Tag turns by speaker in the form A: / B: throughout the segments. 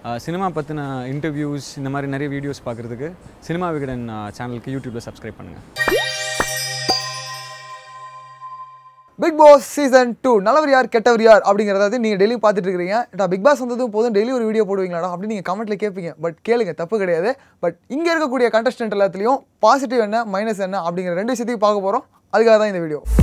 A: cinema பற்றின interviews இந்த மாதிரி நிறைய வீடியோஸ் பார்க்குறதுக்கு சினிமா விகடன் சேனலுக்கு யூடியூப்பில் சப்ஸ்கிரைப் பண்ணுங்கள்
B: பிக் பாஸ் சீசன் டூ நல்லவர் யார் கெட்டவர் யார் அப்படிங்கிறத நீங்கள் டெய்லி பார்த்துட்டு இருக்கிறீங்க நான் பிக் பாஸ் வந்ததும் போதும் டெய்லி ஒரு வீடியோ போடுவீங்களாடா அப்படின்னு நீங்கள் கமெண்ட்ல கேட்பீங்க பட் கேளுங்க தப்பு கிடையாது பட் இங்கே இருக்கக்கூடிய கண்டஸ்டன்ட் எல்லாத்துலேயும் பாசிட்டிவ் என்ன மைனஸ் என்ன அப்படிங்கிற ரெண்டு விஷயத்தையும் பார்க்க போகிறோம் அதுக்காக தான் இந்த வீடியோ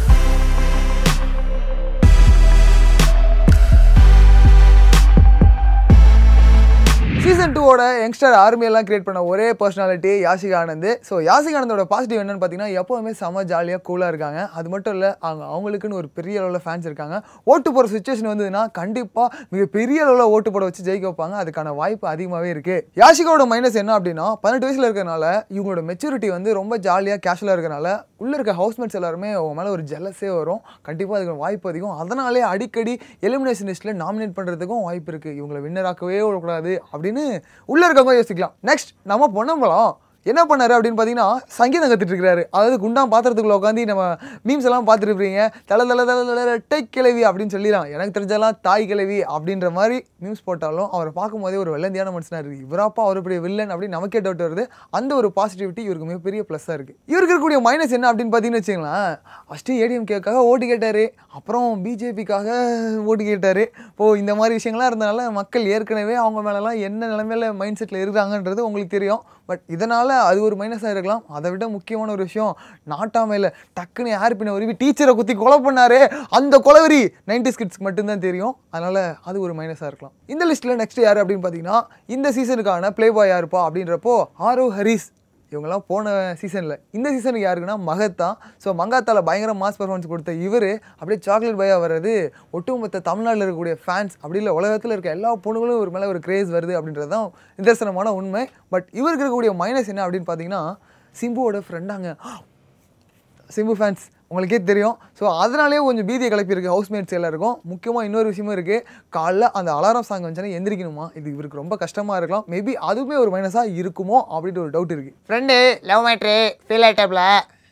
B: சீசன் டூவோட யங்ஸ்டர் ஆர்மியெல்லாம் கிரியேட் பண்ண ஒரே பர்சனாலிட்டி யாசிகா ஆனந்த் ஸோ யாசிகா ஆனந்தோட பாசிட்டிவ் என்னன்னு பார்த்தீங்கன்னா எப்போவுமே செம ஜாலியாக கூலாக இருக்காங்க அது மட்டும் இல்லை அவங்க அவங்களுக்குன்னு ஒரு பெரிய அளவில் ஃபேன்ஸ் இருக்காங்க ஓட்டு போகிற சுச்சுவேஷன் வந்ததுன்னா கண்டிப்பாக மிக பெரிய அளவில் ஓட்டு போட வச்சு ஜெயிக்க வைப்பாங்க அதுக்கான வாய்ப்பு அதிகமாகவே இருக்குது யாசிகாவோட மைனஸ் என்ன அப்படின்னா பதினெட்டு வயசில் இருக்கிறனால இவங்களோட மெச்சூரிட்டி வந்து ரொம்ப ஜாலியாக கேஷுவலாக இருக்கனால உள்ளே இருக்க ஹவுஸ்மேட்ஸ் எல்லாருமே அவங்க மேலே ஒரு ஜெலஸே வரும் கண்டிப்பாக அதுக்கு வாய்ப்பு அதிகம் அதனாலே அடிக்கடி எலிமினேஷன் லிஸ்ட்டில் நாமினேட் பண்ணுறதுக்கும் வாய்ப்பு இருக்குது இவங்களை வின்னராக்கவே விடக்கூடாது அப்படின்னு உள்ளே இருக்கவங்க யோசிக்கலாம் நெக்ஸ்ட் நம்ம பொன்னம்பலம் என்ன பண்ணாரு அப்படின்னு பார்த்தீங்கன்னா சங்கீதம் கற்றுட்டு இருக்காரு அதாவது குண்டாம் பாத்திரத்துக்குள்ள உட்காந்து நம்ம மீம்ஸ் எல்லாம் பார்த்துருப்பீங்க தலை தலை தலை தலை டை கிழவி அப்படின்னு சொல்லிடலாம் எனக்கு தெரிஞ்செல்லாம் தாய் கிழவி அப்படின்ற மாதிரி மீம்ஸ் போட்டாலும் அவரை பார்க்கும்போதே ஒரு வெள்ளந்தியான மனுஷனாக இருக்குது இவராப்பா அவர் பெரிய வில்லன் அப்படின்னு நமக்கே டவுட் வருது அந்த ஒரு பாசிட்டிவிட்டி இவருக்கு மிகப்பெரிய ப்ளஸ்ஸாக இருக்குது இவருக்கு இருக்கக்கூடிய மைனஸ் என்ன அப்படின்னு பார்த்தீங்கன்னு வச்சுங்களேன் ஃபஸ்ட்டு ஏடிஎம்கேக்காக ஓட்டு கேட்டார் அப்புறம் பிஜேபிக்காக ஓட்டு கேட்டார் இப்போது இந்த மாதிரி விஷயங்கள்லாம் இருந்தனால மக்கள் ஏற்கனவே அவங்க மேலெல்லாம் என்ன நிலைமையில மைண்ட் செட்டில் இருக்காங்கன்றது உங்களுக்கு தெரியும் பட் இதனால் அது ஒரு மைனஸாக இருக்கலாம் அதை விட முக்கியமான ஒரு விஷயம் நாட்டாமையில் டக்குன்னு யார் பின்ன உருவி டீச்சரை குத்தி கொலை பண்ணாரு அந்த கொலவரி நைன்டி கிட்ஸ்க்கு மட்டும்தான் தெரியும் அதனால் அது ஒரு மைனஸாக இருக்கலாம் இந்த லிஸ்ட்டில் நெக்ஸ்ட் யார் அப்படின்னு பார்த்தீங்கன்னா இந்த சீசனுக்கான ப்ளே பாய் யாருப்பா அப்படின்றப்போ ஆரோ ஹரிஸ் இவங்கெல்லாம் போன சீசனில் இந்த சீசனுக்கு யாருக்குன்னா மகத் தான் ஸோ மங்காத்தால பயங்கர மாஸ் பர்ஃபார்மன்ஸ் கொடுத்த இவர் அப்படியே சாக்லேட் பையாக வர்றது ஒட்டுமொத்த தமிழ்நாட்டில் இருக்கக்கூடிய ஃபேன்ஸ் அப்படி இல்லை உலகத்தில் இருக்க எல்லா பொண்ணுங்களும் ஒரு மேலே ஒரு கிரேஸ் வருது அப்படின்றது தான் நிதர்சனமான உண்மை பட் இவருக்கு இருக்கக்கூடிய மைனஸ் என்ன அப்படின்னு பார்த்தீங்கன்னா சிம்புவோட ஃப்ரெண்டாங்க சிம்பு ஃபேன்ஸ் உங்களுக்கே தெரியும் ஸோ அதனாலேயே கொஞ்சம் பீதியை கிளப்பியிருக்கு ஹவுஸ்மேட்ஸ் எல்லாருக்கும் முக்கியமாக இன்னொரு விஷயமும் இருக்குது காலைல அந்த அலாரம் சாங் வந்துச்சுன்னா எந்திரிக்கணுமா இது இவருக்கு ரொம்ப கஷ்டமாக இருக்கலாம் மேபி அதுவுமே ஒரு மைனஸாக இருக்குமோ அப்படின்ட்டு ஒரு டவுட் இருக்குது
C: ஃப்ரெண்டு லவ் மேட்ரு ஃபீல் ஆயிட்டாப்ல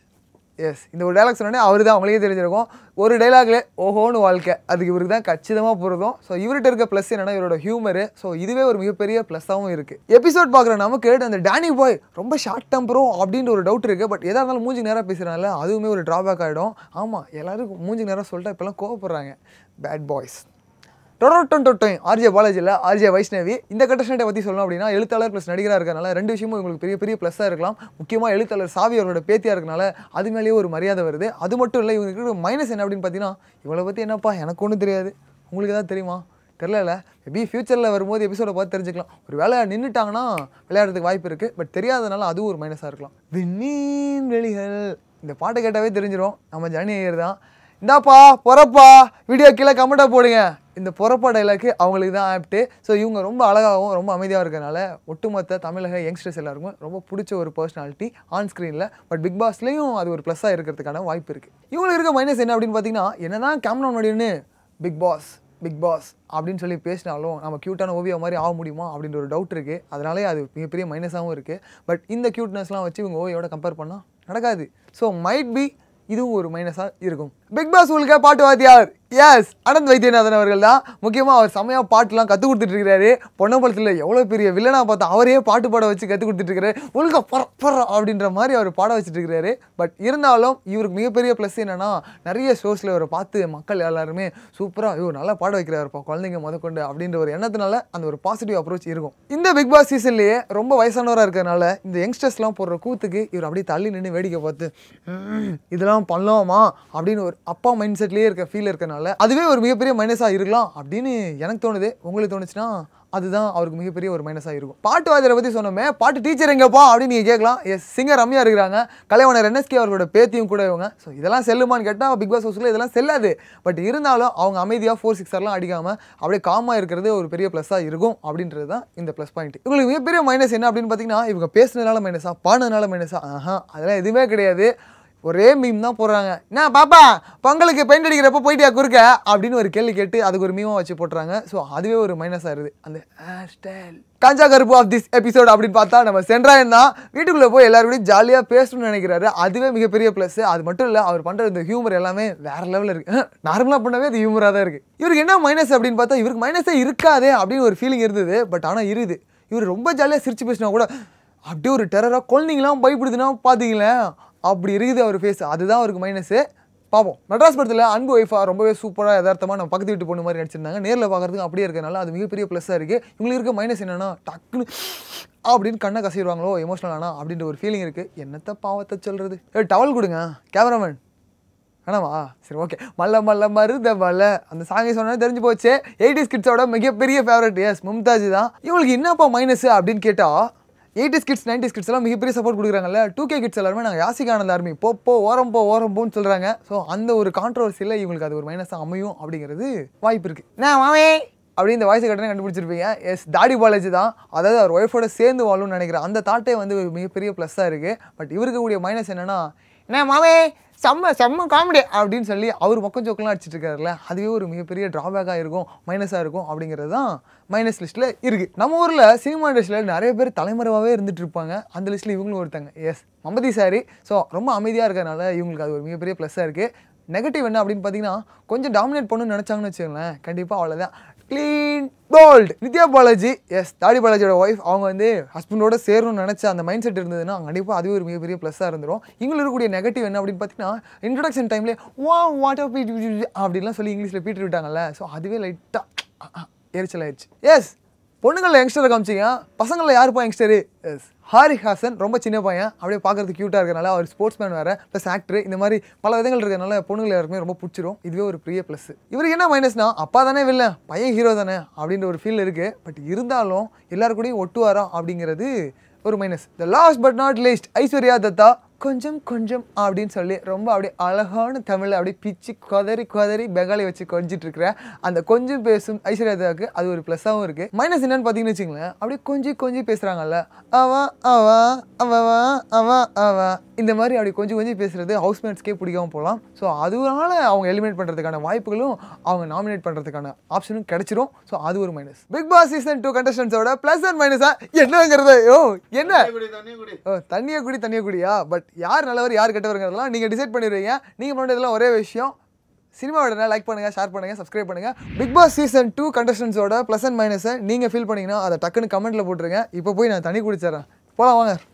B: எஸ் இந்த ஒரு டைலாக் சொன்னோடனே அவர் தான் அவங்களுக்கே தெரிஞ்சிருக்கும் ஒரு டைலாக்ல ஓஹோன்னு வாழ்க்கை அதுக்கு இவருக்கு தான் கச்சிதமாக பொருதும் ஸோ இவர்கிட்ட இருக்க ப்ளஸ் என்னன்னா இவரோட ஹியூமரு ஸோ இதுவே ஒரு மிகப்பெரிய ப்ளஸ்ஸாகவும் இருக்குது எபிசோட் பார்க்குற நமக்கு அந்த டேனி பாய் ரொம்ப ஷார்ட் டெம்பரோ அப்படின்ற ஒரு டவுட் இருக்குது பட் எதாக இருந்தாலும் மூஞ்சி நேராக பேசுகிறாங்கல்ல அதுவுமே ஒரு ட்ராபேக் ஆகிடும் ஆமாம் எல்லாரும் மூஞ்சி நேராக சொல்லிட்டா இப்போல்லாம் கோவப்படுறாங்க பேட் பாய்ஸ் டொரோட்டன் டொட்டோய் ஆர்ஜே பாலாஜியில் ஆர்ஜே வைஷ்ணவி இந்த கண்டஸ்டண்ட்டை பற்றி சொல்லணும் அப்படின்னா எழுத்தாளர் ப்ளஸ் நடிகராக இருக்கறனால ரெண்டு விஷயமும் உங்களுக்கு பெரிய பெரிய ப்ளஸ்ஸாக இருக்கலாம் முக்கியமாக எழுத்தாளர் சாவி அவரோட பேத்தியாக இருக்கனால அது மேலேயே ஒரு மரியாதை வருது அது மட்டும் இல்லை இவங்களுக்கு மைனஸ் என்ன அப்படின்னு பார்த்தீங்கன்னா இவளை பற்றி என்னப்பா எனக்கு ஒன்றும் தெரியாது உங்களுக்கு தான் தெரியுமா தெரில மேபி ஃப்யூச்சரில் வரும்போது எபிசோட பார்த்து தெரிஞ்சுக்கலாம் ஒரு வேலை நின்றுட்டாங்கன்னா விளையாடுறதுக்கு வாய்ப்பு இருக்குது பட் தெரியாதனால அதுவும் ஒரு மைனஸாக இருக்கலாம் விண்மீன் வெளிகள் இந்த பாட்டை கேட்டாவே தெரிஞ்சிடும் நம்ம ஜனனி ஐயர் தான் இந்தாப்பா பொறப்பா வீடியோ கீழே கமெண்ட்டாக போடுங்க இந்த பொறப்பா டைலாக்கு அவங்களுக்கு தான் ஆப்ட்டு ஸோ இவங்க ரொம்ப அழகாகவும் ரொம்ப அமைதியாக இருக்கனால ஒட்டுமொத்த தமிழக யங்ஸ்டர்ஸ் எல்லாருக்கும் ரொம்ப பிடிச்ச ஒரு பர்சனாலிட்டி ஆன் ஸ்க்ரீனில் பட் பிக் பாஸ்லேயும் அது ஒரு ப்ளஸ்ஸாக இருக்கிறதுக்கான வாய்ப்பு இருக்குது இவங்களுக்கு இருக்க மைனஸ் என்ன அப்படின்னு பார்த்தீங்கன்னா என்னதான் கேமரா முடியும்னு பிக் பாஸ் பிக் பாஸ் அப்படின்னு சொல்லி பேசினாலும் நம்ம க்யூட்டான ஓவியம் மாதிரி ஆக முடியுமா அப்படின்ற ஒரு டவுட் இருக்குது அதனாலே அது மிகப்பெரிய மைனஸாகவும் இருக்குது பட் இந்த க்யூட்னஸ்லாம் வச்சு இவங்க ஓவியோட கம்பேர் பண்ணால் நடக்காது ஸோ மைட் பி இதுவும் ஒரு மைனஸாக இருக்கும் பிக் பாஸ் உங்களுக்கு பாட்டு வாத்தியார் எஸ் அனந்த் வைத்தியநாதன் அவர்கள் தான் முக்கியமாக அவர் செமையாக பாட்டுலாம் கற்றுக் கொடுத்துட்டு இருக்கிறாரு பொன்னம்பலத்தில் எவ்வளோ பெரிய வில்லனாக பார்த்தா அவரே பாட்டு பாட வச்சு கற்றுக் கொடுத்துட்டு இருக்கிறாரு ஒழுங்கா பற பற அப்படின்ற மாதிரி அவர் பாட வச்சுட்டு இருக்கிறாரு பட் இருந்தாலும் இவருக்கு மிகப்பெரிய ப்ளஸ் என்னன்னா நிறைய ஷோஸில் அவரை பார்த்து மக்கள் எல்லாருமே சூப்பராக ஐயோ நல்லா பாட வைக்கிறாருப்பா குழந்தைங்க முதற்கொண்டு அப்படின்ற ஒரு எண்ணத்தினால அந்த ஒரு பாசிட்டிவ் அப்ரோச் இருக்கும் இந்த பிக் பாஸ் சீசன்லேயே ரொம்ப வயசானவராக இருக்கிறனால இந்த யங்ஸ்டர்ஸ்லாம் போடுற கூத்துக்கு இவர் அப்படியே தள்ளி நின்று வேடிக்கை பார்த்து "ம், இதெல்லாம் பண்ணலாமா அப்படின்னு ஒரு அப்பா மைண்ட் செட்லேயே இருக்க ஃபீல் இருக்கனால அதுவே ஒரு மிகப்பெரிய மைனஸாக இருக்கலாம் அப்படின்னு எனக்கு தோணுது உங்களுக்கு தோணுச்சுன்னா அதுதான் அவருக்கு மிகப்பெரிய ஒரு மைனஸாக இருக்கும் பாட்டு வாத்தியரை பற்றி சொன்னோமே பாட்டு டீச்சர் எங்கப்பா அப்படின்னு நீங்கள் கேட்கலாம் எஸ் சிங்கர் ரம்யா இருக்கிறாங்க கலைவனர் என்எஸ்கே அவர்களோட பேத்தியும் கூட இவங்க ஸோ இதெல்லாம் செல்லுமான்னு கேட்டால் பிக் பாஸ் ஹவுஸில் இதெல்லாம் செல்லாது பட் இருந்தாலும் அவங்க அமைதியாக ஃபோர் சிக்ஸர்லாம் அடிக்காமல் அப்படியே காமாக இருக்கிறது ஒரு பெரிய ப்ளஸ்ஸாக இருக்கும் அப்படின்றது தான் இந்த ப்ளஸ் பாயிண்ட் இவங்களுக்கு மிகப்பெரிய மைனஸ் என்ன அப்படின்னு பார்த்தீங்கன்னா இவங்க பேசுனதுனால மைனஸா பாடினதுனால மைனஸா ஆஹா அதெல்லாம் எதுவுமே கிடையாது ஒரே மீம் தான் போடுறாங்க என்ன பாப்பா பொங்கலுக்கு பெயிண்ட் அடிக்கிறப்ப போயிட்டியா குறுக்க அப்படின்னு ஒரு கேள்வி கேட்டு அதுக்கு ஒரு மீமாக வச்சு போட்டுறாங்க ஸோ அதுவே ஒரு மைனஸ் ஆயிருது அந்த ஹேர் ஸ்டைல் காஞ்சா கருப்பு ஆஃப் திஸ் எபிசோட் அப்படின்னு பார்த்தா நம்ம சென்றாயன் தான் வீட்டுக்குள்ளே போய் எல்லாரும் ஜாலியாக பேசணும்னு நினைக்கிறாரு அதுவே மிகப்பெரிய ப்ளஸ் அது மட்டும் இல்லை அவர் பண்ணுற இந்த ஹியூமர் எல்லாமே வேற லெவலில் இருக்கு நார்மலாக பண்ணவே அது ஹியூமராக தான் இருக்குது இவருக்கு என்ன மைனஸ் அப்படின்னு பார்த்தா இவருக்கு மைனஸே இருக்காதே அப்படின்னு ஒரு ஃபீலிங் இருந்தது பட் ஆனால் இருக்குது இவர் ரொம்ப ஜாலியாக சிரிச்சு பேசினா கூட அப்படியே ஒரு டெரராக குழந்தைங்களாம் பயப்படுதுன்னா பார்த்தீங்களேன் அப்படி இருக்குது அவர் ஃபேஸ் அதுதான் அவருக்கு மைனஸு பார்ப்போம் மெட்ராஸ் படத்தில் அன்பு ஒய்ஃபாக ரொம்பவே சூப்பராக யதார்த்தமாக நம்ம பக்கத்து வீட்டு பொண்ணு மாதிரி நடிச்சிருந்தாங்க நேரில் பார்க்கறதுக்கு அப்படியே இருக்கனால அது மிகப்பெரிய ப்ளஸ்ஸாக இருக்குது இவங்களுக்கு இருக்க மைனஸ் என்னன்னா டக்குன்னு அப்படின்னு கண்ணை கசிடுவாங்களோ எமோஷனல் ஆனா அப்படின்ற ஒரு ஃபீலிங் இருக்குது என்னத்த பாவத்தை சொல்கிறது ஏ டவல் கொடுங்க கேமராமேன் வேணாமா சரி ஓகே மல்ல மல்ல மருத மல்ல அந்த சாங்கை சொன்னா தெரிஞ்சு போச்சு எயிட்டிஸ் கிட்ஸோட மிகப்பெரிய ஃபேவரட் எஸ் மும்தாஜ் தான் இவங்களுக்கு என்னப்பா மைனஸ் அப்படின்னு கேட்டால் எயிட்டிஸ் கிட்ஸ் நைன்டிஸ் கிட்ஸ் எல்லாம் மிகப்பெரிய சப்போர்ட் கொடுக்குறாங்கல்ல டூ கே கிட்ஸ் எல்லாருமே நாங்கள் யாசிக் ஆனந்த் ஆர்மி போ போ ஓரம் போ ஓரம் போன்னு சொல்கிறாங்க ஸோ அந்த ஒரு கான்ட்ரவர்சியில் இவங்களுக்கு அது ஒரு மைனஸாக அமையும் அப்படிங்கிறது வாய்ப்பு இருக்குது
C: என்ன மாமே
B: அப்படி இந்த வாய்ஸ் கட்டணம் கண்டுபிடிச்சிருப்பீங்க எஸ் தாடி பாலாஜி தான் அதாவது அவர் ஒய்ஃபோட சேர்ந்து வாழும்னு நினைக்கிறேன் அந்த தாட்டே வந்து ஒரு மிகப்பெரிய ப்ளஸ்ஸாக இருக்குது பட் இவருக்கு கூடிய மைனஸ் என்னன்னா
C: என்ன மாமே செம்ம செம்ம காமெடி
B: அப்படின்னு சொல்லி அவர் மொக்கம் ஜோக்கெல்லாம் அடிச்சிட்டு இருக்காருல்ல அதுவே ஒரு மிகப்பெரிய ட்ராபேக்காக இருக்கும் மைனஸாக இருக்கும் அப்படிங்கிறது தான் மைனஸ் லிஸ்ட்டில் இருக்குது நம்ம ஊரில் சினிமா இண்டஸ்ட்ரியில் நிறைய பேர் தலைமறைவாகவே இருந்துட்டு இருப்பாங்க அந்த லிஸ்ட்டில் இவங்களும் ஒருத்தாங்க எஸ் மமதி சாரி ஸோ ரொம்ப அமைதியாக இருக்கிறனால இவங்களுக்கு அது ஒரு மிகப்பெரிய ப்ளஸ்ஸாக இருக்குது நெகட்டிவ் என்ன அப்படின்னு பார்த்தீங்கன்னா கொஞ்சம் டாமினேட் பண்ணணும்னு நினச்சாங்கன்னு வச்சுக்கோங்களேன் கண்டிப்பாக அவ்வளோதான் clean bowled Nithya Balaji yes Thadi பாலாஜியோட ஒய்ஃப் அவங்க வந்து ஹஸ்பண்டோட சேரணும்னு நினச்ச அந்த மைண்ட் செட் இருந்ததுன்னா கண்டிப்பாக அதுவே ஒரு மிகப்பெரிய ப்ளஸ்ஸாக இருந்துரும் இவங்களுக்கு இருக்கக்கூடிய நெகட்டிவ் என்ன அப்படின்னு பார்த்தீங்கன்னா இன்ட்ரடக்ஷன் டைம்லேயே வா வாட் ஆஃப் அப்படின்லாம் சொல்லி இங்கிலீஷில் பீட்டு விட்டாங்கல்ல ஸோ அதுவே லைட்டாக எரிச்சல் ஆயிடுச்சு எஸ் பொண்ணுங்களில் யங்ஸ்டரை காமிச்சிங்க பசங்களில் யாருப்பா யங்ஸ்டரு எஸ் ஹாரி ஹாசன் ரொம்ப சின்ன பையன் அப்படியே பார்க்கறதுக்கு க்யூட்டாக இருக்கனால அவர் ஸ்போர்ட்ஸ் மேன் வேறு ப்ளஸ் ஆக்டர் இந்த மாதிரி பல விதங்கள் இருக்கறனால பொண்ணுங்களை யாருக்குமே ரொம்ப பிடிச்சிரும் இதுவே ஒரு பெரிய ப்ளஸ் இவருக்கு என்ன மைனஸ்னா அப்பா தானே வில்ல பையன் ஹீரோ தானே அப்படின்ற ஒரு ஃபீல் இருக்குது பட் இருந்தாலும் எல்லாரு கூடயும் ஒட்டுவாரா அப்படிங்கிறது ஒரு minus the last but not least Aishwarya Dutta கொஞ்சம் கொஞ்சம் அப்படின்னு சொல்லி ரொம்ப அப்படியே அழகான தமிழில் அப்படியே பிச்சு கொதறி கொதறி பெங்காலி வச்சு கொஞ்சிட்டு இருக்கிற அந்த கொஞ்சம் பேசும் ஐஸ்வர்யாதாவுக்கு அது ஒரு ப்ளஸ்ஸாகவும் இருக்குது மைனஸ் என்னன்னு பார்த்தீங்கன்னு வச்சுங்களேன் அப்படியே கொஞ்சம் கொஞ்சம் பேசுகிறாங்கல்ல அவன் அவன் அவன் அவன் அவன் இந்த மாதிரி அப்படி கொஞ்சம் கொஞ்சம் பேசுறது ஹவுஸ்மேட்ஸ்க்கே பிடிக்காம போகலாம் ஸோ அதனால அவங்க எலிமினேட் பண்ணுறதுக்கான வாய்ப்புகளும் அவங்க நாமினேட் பண்ணுறதுக்கான ஆப்ஷனும் கிடைச்சிரும் ஸோ அது ஒரு minus big boss season two கண்டஸ்டன்ஸோட ப்ளஸ் அண்ட் மைனஸா என்னங்கிறது ஓ என்ன ஓ தண்ணியை குடி தண்ணியை குடியா பட் யார் நல்லவர் யார் கெட்டவருங்கிறதெல்லாம் நீங்கள் டிசைட் பண்ணிடுவீங்க நீங்கள் பண்ணுறதுலாம் ஒரே விஷயம் சினிமாவோட லைக் பண்ணுங்கள் ஷேர் பண்ணுங்கள் சப்ஸ்கிரைப் பண்ணுங்கள் பிக் பாஸ் சீசன் டூ கண்டஸ்டன்ஸோட ப்ளஸ் அண்ட் மைனஸை நீங்கள் ஃபீல் பண்ணீங்கன்னா அதை டக்குன்னு கமெண்ட்டில் போட்டுருங்க இப்போ போய் நான் தண்ணி குடிச்சிடறேன் போகலாம் வாங்க